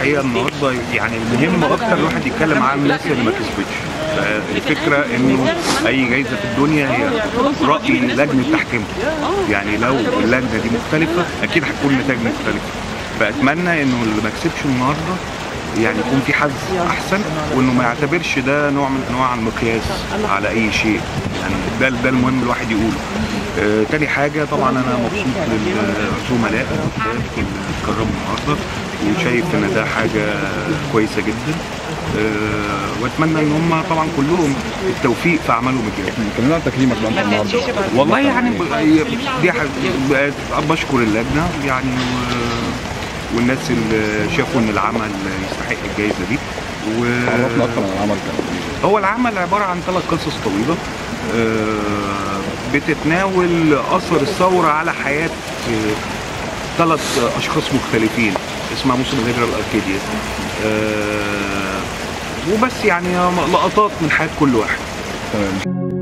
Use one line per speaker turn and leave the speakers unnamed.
الحقيقه النهارده يعني المهم اكتر الواحد يتكلم عن الناس اللي ما كسبتش الفكره انه اي جايزه في الدنيا هي راي لجنه تحكيم يعني لو اللجنه دي مختلفه اكيد هتكون النتائج مختلفه فاتمنى انه اللي ما كسبش النهارده يعني يكون في حظ احسن وانه ما يعتبرش ده نوع من انواع المقياس على اي شيء يعني ده ده المهم الواحد يقوله آه تاني حاجه طبعا انا مبسوط للزملاء اللي اتكرموا النهارده وشايف ان ده حاجه كويسه جدا آه واتمنى ان هم طبعا كلهم التوفيق في اعمالهم الجايه
كلمنا عن تكريمك بقى انت النهارده
والله يعني ب- دي حاجة بشكر اللجنه يعني و- والناس اللي شافوا ان العمل يستحق الجائزه دي و
عرفنا اكتر عن العمل كان
هو العمل عباره عن ثلاث قصص طويله آه، بتتناول اثر الثوره على حياه ثلاث اشخاص مختلفين اسمها موسم الهجره الاركاديه آه، وبس يعني لقطات من حياه كل واحد
تمام